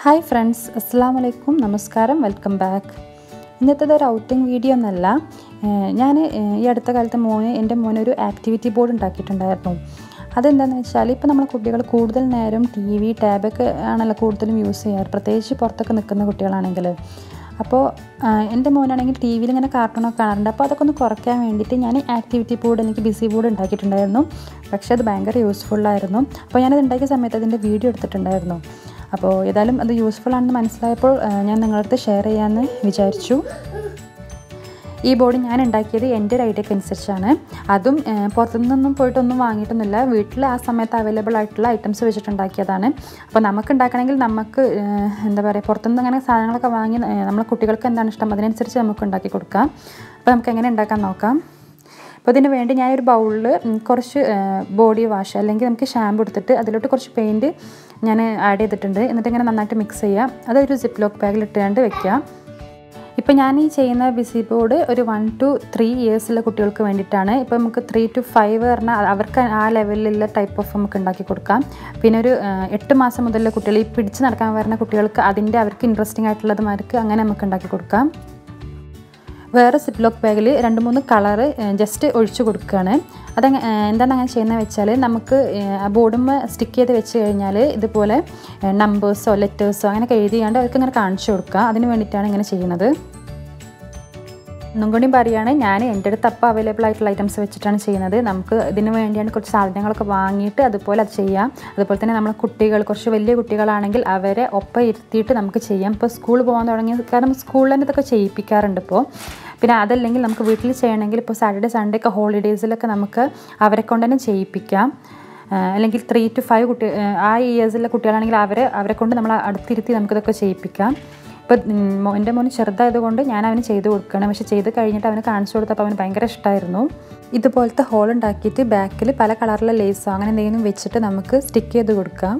hi friends അസ്സാം വലൈക്കും നമസ്കാരം വെൽക്കം ബാക്ക് ഇന്നത്തേത് ഒരു ഔട്ടിംഗ് വീഡിയോ എന്നല്ല ഞാൻ ഈ അടുത്ത കാലത്ത് മോന് എൻ്റെ മോന് ഒരു ആക്ടിവിറ്റി ബോർഡ് ഉണ്ടാക്കിയിട്ടുണ്ടായിരുന്നു അതെന്താണെന്ന് വെച്ചാൽ ഇപ്പോൾ നമ്മളെ കുട്ടികൾ കൂടുതൽ നേരം ടി വി ടാബൊക്കെ ആണല്ലോ കൂടുതലും യൂസ് ചെയ്യാറ് പ്രത്യേകിച്ച് പുറത്തൊക്കെ നിൽക്കുന്ന കുട്ടികളാണെങ്കിൽ അപ്പോൾ എൻ്റെ മോനാണെങ്കിൽ ടി വിയിൽ ഇങ്ങനെ കാർട്ടൂണൊക്കെ കാണാറുണ്ട് അപ്പോൾ അതൊക്കെ ഒന്ന് കുറയ്ക്കാൻ വേണ്ടിയിട്ട് ഞാൻ ആക്ടിവിറ്റി ബോർഡ് എനിക്ക് ബിസി ബോർഡ് ഉണ്ടാക്കിയിട്ടുണ്ടായിരുന്നു പക്ഷേ അത് ഭയങ്കര യൂസ്ഫുള്ളായിരുന്നു അപ്പോൾ ഞാനത് ഉണ്ടാക്കിയ സമയത്ത് അതിൻ്റെ വീഡിയോ എടുത്തിട്ടുണ്ടായിരുന്നു അപ്പോൾ ഏതായാലും അത് യൂസ്ഫുൾ ആണെന്ന് മനസ്സിലായപ്പോൾ ഞാൻ നിങ്ങളുടെ അടുത്ത് ഷെയർ ചെയ്യാമെന്ന് വിചാരിച്ചു ഈ ബോർഡ് ഞാൻ ഉണ്ടാക്കിയത് എൻ്റെ ഒരു ഐഡിയക്ക് അനുസരിച്ചാണ് അതും പുറത്തുനിന്നൊന്നും പോയിട്ടൊന്നും വാങ്ങിയിട്ടൊന്നുമില്ല വീട്ടിൽ ആ സമയത്ത് അവൈലബിൾ ആയിട്ടുള്ള ഐറ്റംസ് വെച്ചിട്ടുണ്ടാക്കിയതാണ് അപ്പോൾ നമുക്ക് ഉണ്ടാക്കണമെങ്കിൽ നമുക്ക് എന്താ പറയുക പുറത്തുനിന്ന് അങ്ങനെ സാധനങ്ങളൊക്കെ വാങ്ങി നമ്മളെ കുട്ടികൾക്ക് എന്താണ് ഇഷ്ടം അതിനനുസരിച്ച് നമുക്ക് ഉണ്ടാക്കി കൊടുക്കാം അപ്പോൾ നമുക്ക് എങ്ങനെ ഉണ്ടാക്കാൻ നോക്കാം അപ്പോൾ ഇതിന് വേണ്ടി ഞാനൊരു ബൗളിൽ കുറച്ച് ബോഡി വാഷ് അല്ലെങ്കിൽ നമുക്ക് ഷാമ്പു എടുത്തിട്ട് അതിലോട്ട് കുറച്ച് പെയിൻറ്റ് ഞാൻ ആഡ് ചെയ്തിട്ടുണ്ട് എന്നിട്ട് ഇങ്ങനെ നന്നായിട്ട് മിക്സ് ചെയ്യാം അതൊരു സിപ്പ് ലോക്ക് ബാഗിൽ ഇട്ടുകൊണ്ട് വെക്കുക ഇപ്പോൾ ഞാൻ ഈ ചെയ്യുന്ന ബിസി ബോർഡ് ഒരു വൺ ടു ത്രീ ഇയേഴ്സുള്ള കുട്ടികൾക്ക് വേണ്ടിയിട്ടാണ് ഇപ്പോൾ നമുക്ക് ത്രീ ടു ഫൈവ് പറഞ്ഞാൽ അവർക്ക് ആ ലെവലിലുള്ള ടൈപ്പ് ഓഫ് നമുക്ക് ഉണ്ടാക്കി കൊടുക്കാം പിന്നെ ഒരു എട്ട് മാസം മുതലുള്ള കുട്ടികൾ ഈ പിടിച്ച് നടക്കാൻ വരുന്ന കുട്ടികൾക്ക് അതിൻ്റെ അവർക്ക് ഇൻട്രസ്റ്റിംഗ് ആയിട്ടുള്ളതുമാർക്ക് അങ്ങനെ നമുക്ക് ഉണ്ടാക്കി കൊടുക്കാം വേറെ സിപ്പ് ലോക്ക് ബാഗിൽ രണ്ട് മൂന്ന് കളറ് ജസ്റ്റ് ഒഴിച്ചു കൊടുക്കുകയാണ് അത് എന്താണ് അങ്ങനെ ചെയ്യുന്നത് വെച്ചാൽ നമുക്ക് ആ ബോർഡുമ്മ സ്റ്റിക്ക് ചെയ്ത് വെച്ച് കഴിഞ്ഞാൽ ഇതുപോലെ നമ്പേഴ്സോ ലെറ്റേഴ്സോ അങ്ങനെയൊക്കെ എഴുതിയാണ്ട് അവർക്ക് ഇങ്ങനെ കാണിച്ചു കൊടുക്കുക അതിന് വേണ്ടിയിട്ടാണ് ഇങ്ങനെ ചെയ്യുന്നത് ഒന്നും കൂടി പറയുകയാണ് ഞാൻ എൻ്റെ അടുത്ത് അപ്പം അവൈലബിൾ ആയിട്ടുള്ള ഐറ്റംസ് വെച്ചിട്ടാണ് ചെയ്യുന്നത് നമുക്ക് ഇതിന് വേണ്ടിയാണ് കുറച്ച് സാധനങ്ങളൊക്കെ വാങ്ങിയിട്ട് അതുപോലെ അത് ചെയ്യാം അതുപോലെ തന്നെ നമ്മളെ കുട്ടികൾ കുറച്ച് വലിയ കുട്ടികളാണെങ്കിൽ അവരെ ഒപ്പം ഇരുത്തിയിട്ട് നമുക്ക് ചെയ്യാം ഇപ്പോൾ സ്കൂൾ പോകാൻ തുടങ്ങിയ കാരണം സ്കൂളിൽ തന്നെ ഇതൊക്കെ ചെയ്യിപ്പിക്കാറുണ്ട് ഇപ്പോൾ പിന്നെ അതല്ലെങ്കിൽ നമുക്ക് വീട്ടിൽ ചെയ്യണമെങ്കിൽ ഇപ്പോൾ സാറ്റർഡേ സൺഡേ ഒക്കെ ഹോളിഡേയ്സിലൊക്കെ നമുക്ക് അവരെ കൊണ്ട് തന്നെ ചെയ്യിപ്പിക്കാം അല്ലെങ്കിൽ ത്രീ ടു ഫൈവ് കുട്ടി ആ ഇയേഴ്സിലെ കുട്ടികളാണെങ്കിൽ അവരെ അവരെ കൊണ്ട് നമ്മൾ അടുത്തിരുത്തി നമുക്കിതൊക്കെ ചെയ്യിപ്പിക്കാം ഇപ്പോൾ എൻ്റെ മോന് ചെറുതായതുകൊണ്ട് ഞാൻ അവന് ചെയ്ത് കൊടുക്കണം പക്ഷെ ചെയ്ത് കഴിഞ്ഞിട്ട് അവന് കാണിച്ചു കൊടുത്തപ്പോൾ അവന് ഭയങ്കര ഇഷ്ടമായിരുന്നു ഇതുപോലത്തെ ഹോൾ ഉണ്ടാക്കിയിട്ട് ബാക്കിൽ പല കളറിലെ ലേസോ അങ്ങനെ എന്തെങ്കിലും വെച്ചിട്ട് നമുക്ക് സ്റ്റിക്ക് ചെയ്ത് കൊടുക്കാം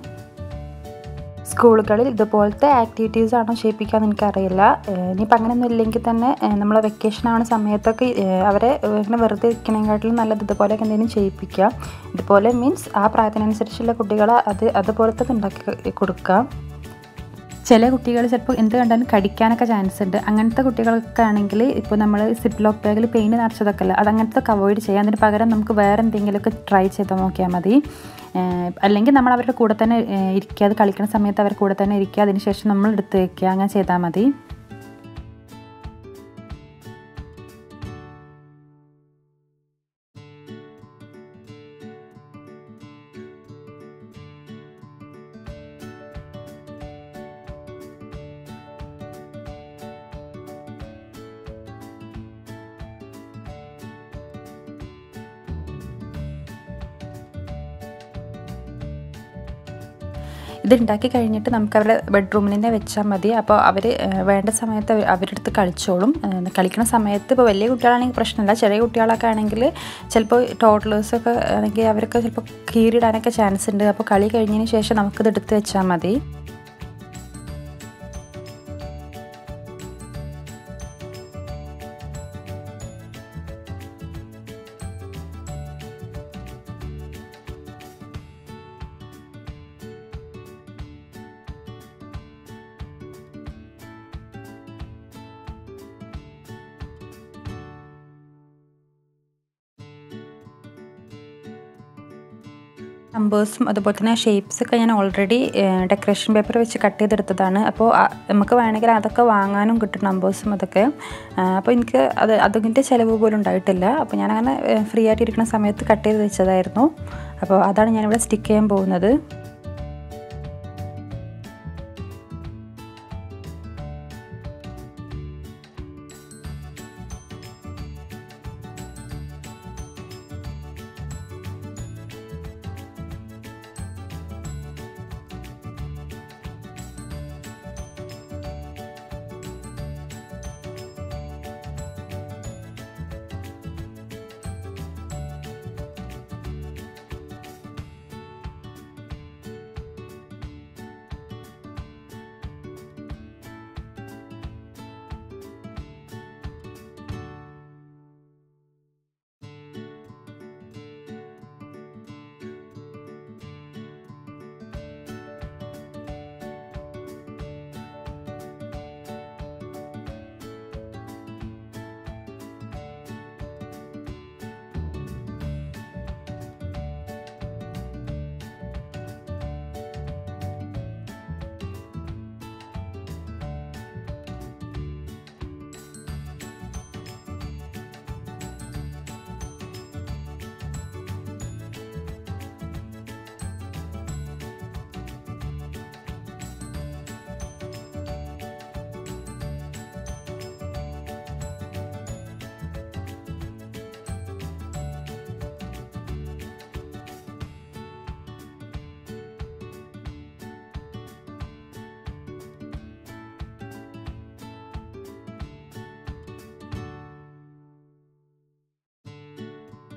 സ്കൂളുകളിൽ ഇതുപോലത്തെ ആക്ടിവിറ്റീസ് ആണോ ചെയ്യിപ്പിക്കാമെന്ന് എനിക്കറിയില്ല ഇനിയിപ്പോൾ അങ്ങനെയൊന്നും ഇല്ലെങ്കിൽ തന്നെ നമ്മൾ വെക്കേഷൻ ആവുന്ന സമയത്തൊക്കെ അവരെ ഇങ്ങനെ വെറുതെ ഇരിക്കണേക്കാട്ടിലും നല്ലത് ഇതുപോലെയൊക്കെ എന്തെങ്കിലും ചെയ്യിപ്പിക്കുക ഇതുപോലെ മീൻസ് ആ പ്രായത്തിനനുസരിച്ചുള്ള കുട്ടികളെ അത് അതുപോലത്തെ ഉണ്ടാക്കി കൊടുക്കാം ചില കുട്ടികൾ ചിലപ്പോൾ എന്ത് കണ്ടാലും കടിക്കാനൊക്കെ ചാൻസ് ഉണ്ട് അങ്ങനത്തെ കുട്ടികൾക്ക് ആണെങ്കിൽ ഇപ്പോൾ നമ്മൾ സിപ്പ് ലോക്ക് ബാഗിൽ പെയിൻറ്റ് നിറച്ചതൊക്കെ അല്ല അത് അങ്ങനത്തെ അവോയ്ഡ് ചെയ്യാം അതിന് പകരം നമുക്ക് വേറെ എന്തെങ്കിലുമൊക്കെ ട്രൈ ചെയ്ത് നോക്കിയാൽ മതി അല്ലെങ്കിൽ നമ്മൾ അവരുടെ കൂടെ തന്നെ ഇരിക്കുക അത് കളിക്കുന്ന സമയത്ത് അവരുടെ കൂടെ തന്നെ ഇരിക്കുക അതിന് ശേഷം നമ്മൾ എടുത്ത് വയ്ക്കുക അങ്ങനെ ചെയ്താൽ മതി ഇത് ഉണ്ടാക്കി കഴിഞ്ഞിട്ട് നമുക്ക് അവരുടെ ബെഡ്റൂമിൽ തന്നെ വെച്ചാൽ മതി അപ്പോൾ അവർ വേണ്ട സമയത്ത് അവരുടെ അടുത്ത് കളിച്ചോളും കളിക്കുന്ന സമയത്ത് ഇപ്പോൾ വലിയ കുട്ടികളാണെങ്കിൽ പ്രശ്നമില്ല ചെറിയ കുട്ടികളൊക്കെ ആണെങ്കിൽ ചിലപ്പോൾ ടോട്ടലേഴ്സൊക്കെ ആണെങ്കിൽ അവർക്ക് ചിലപ്പോൾ കീറിയിടാനൊക്കെ ചാൻസ് ഉണ്ട് അപ്പോൾ കളി കഴിഞ്ഞതിന് ശേഷം നമുക്കിത് എടുത്ത് വെച്ചാൽ മതി നമ്പേഴ്സും അതുപോലെ തന്നെ ഷേപ്സൊക്കെ ഞാൻ ഓൾറെഡി ഡെക്കറേഷൻ പേപ്പർ വെച്ച് കട്ട് ചെയ്തെടുത്തതാണ് അപ്പോൾ നമുക്ക് വേണമെങ്കിൽ അതൊക്കെ വാങ്ങാനും കിട്ടും നമ്പേഴ്സും അതൊക്കെ അപ്പോൾ എനിക്ക് അത് അതിൻ്റെ ചിലവ് പോലും ഉണ്ടായിട്ടില്ല അപ്പോൾ ഞാനങ്ങനെ ഫ്രീ ആയിട്ട് ഇരിക്കുന്ന സമയത്ത് കട്ട് ചെയ്ത് വെച്ചതായിരുന്നു അപ്പോൾ അതാണ് ഞാനിവിടെ സ്റ്റിക്ക് ചെയ്യാൻ പോകുന്നത്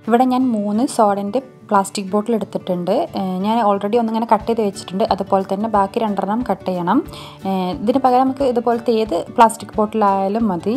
ഇവിടെ ഞാൻ മൂന്ന് സോഡൻ്റെ പ്ലാസ്റ്റിക് ബോട്ടിൽ എടുത്തിട്ടുണ്ട് ഞാൻ ഓൾറെഡി ഒന്നിങ്ങനെ കട്ട് ചെയ്ത് വെച്ചിട്ടുണ്ട് അതുപോലെ തന്നെ ബാക്കി രണ്ടെണ്ണം കട്ട് ചെയ്യണം ഇതിന് പകരം നമുക്ക് ഇതുപോലത്തെ ഏത് പ്ലാസ്റ്റിക് ബോട്ടിലായാലും മതി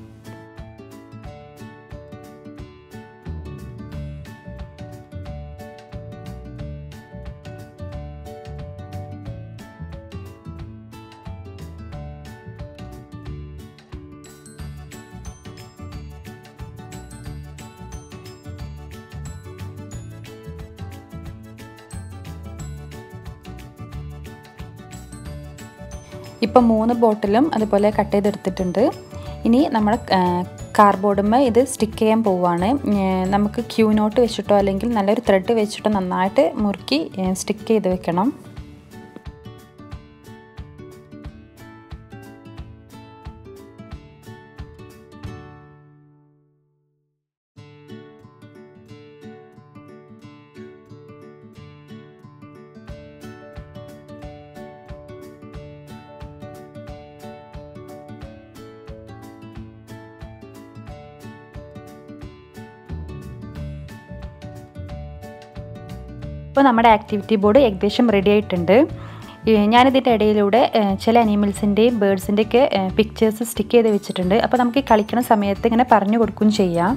ഇപ്പം മൂന്ന് ബോട്ടിലും അതുപോലെ കട്ട് ചെയ്തെടുത്തിട്ടുണ്ട് ഇനി നമ്മൾ കാർബോർഡുമ്മ ഇത് സ്റ്റിക്ക് ചെയ്യാൻ പോവുകയാണ് നമുക്ക് ക്യൂ നോട്ട് വെച്ചിട്ടോ അല്ലെങ്കിൽ നല്ലൊരു ത്രെഡ് വെച്ചിട്ടോ നന്നായിട്ട് മുറുക്കി സ്റ്റിക്ക് ചെയ്ത് വെക്കണം ഇപ്പോൾ നമ്മുടെ ആക്ടിവിറ്റി ബോർഡ് ഏകദേശം റെഡി ആയിട്ടുണ്ട് ഞാനിതിൻ്റെ ഇടയിലൂടെ ചില അനിമൽസിൻ്റെയും ബേഡ്സിൻ്റെയൊക്കെ പിക്ചേഴ്സ് സ്റ്റിക്ക് ചെയ്ത് വെച്ചിട്ടുണ്ട് അപ്പോൾ നമുക്ക് കളിക്കുന്ന സമയത്ത് ഇങ്ങനെ പറഞ്ഞു കൊടുക്കുകയും ചെയ്യാം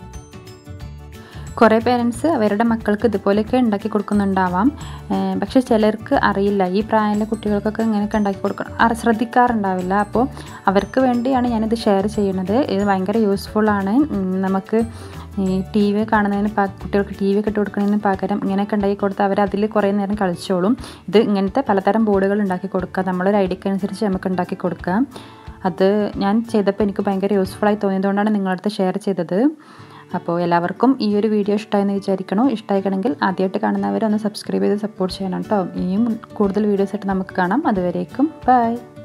കുറേ പേരൻസ് അവരുടെ മക്കൾക്ക് ഇതുപോലെയൊക്കെ ഉണ്ടാക്കി കൊടുക്കുന്നുണ്ടാവാം പക്ഷേ ചിലർക്ക് അറിയില്ല ഈ പ്രായത്തിലെ കുട്ടികൾക്കൊക്കെ ഇങ്ങനെയൊക്കെ ഉണ്ടാക്കി കൊടുക്കണം ശ്രദ്ധിക്കാറുണ്ടാവില്ല അപ്പോൾ അവർക്ക് വേണ്ടിയാണ് ഞാനിത് ഷെയർ ചെയ്യുന്നത് ഇത് ഭയങ്കര യൂസ്ഫുള്ളാണ് നമുക്ക് ഈ ടി വി കാണുന്നതിന് കുട്ടികൾക്ക് ടി വി ഒക്കെ ഇട്ട് കൊടുക്കുന്നതിന് പകരം ഇങ്ങനെയൊക്കെ ഉണ്ടാക്കി കൊടുത്താൽ അവർ അതിൽ കുറേ നേരം കളിച്ചോളും ഇത് ഇങ്ങനത്തെ പലതരം ബോർഡുകൾ ഉണ്ടാക്കി കൊടുക്കുക നമ്മളൊരു ഐഡിയക്ക് അനുസരിച്ച് നമുക്ക് ഉണ്ടാക്കി കൊടുക്കാം അത് ഞാൻ ചെയ്തപ്പോൾ എനിക്ക് ഭയങ്കര യൂസ്ഫുള്ളായി തോന്നിയതുകൊണ്ടാണ് നിങ്ങളടുത്ത് ഷെയർ ചെയ്തത് അപ്പോൾ എല്ലാവർക്കും ഈ ഒരു വീഡിയോ ഇഷ്ടമായെന്ന് വിചാരിക്കണോ ഇഷ്ടമായിക്കണമെങ്കിൽ ആദ്യമായിട്ട് കാണുന്നവരെ ഒന്ന് സബ്സ്ക്രൈബ് ചെയ്ത് സപ്പോർട്ട് ചെയ്യണം കേട്ടോ ഇനിയും കൂടുതൽ വീഡിയോസ് ആയിട്ട് നമുക്ക് കാണാം അതുവരേക്കും ബൈ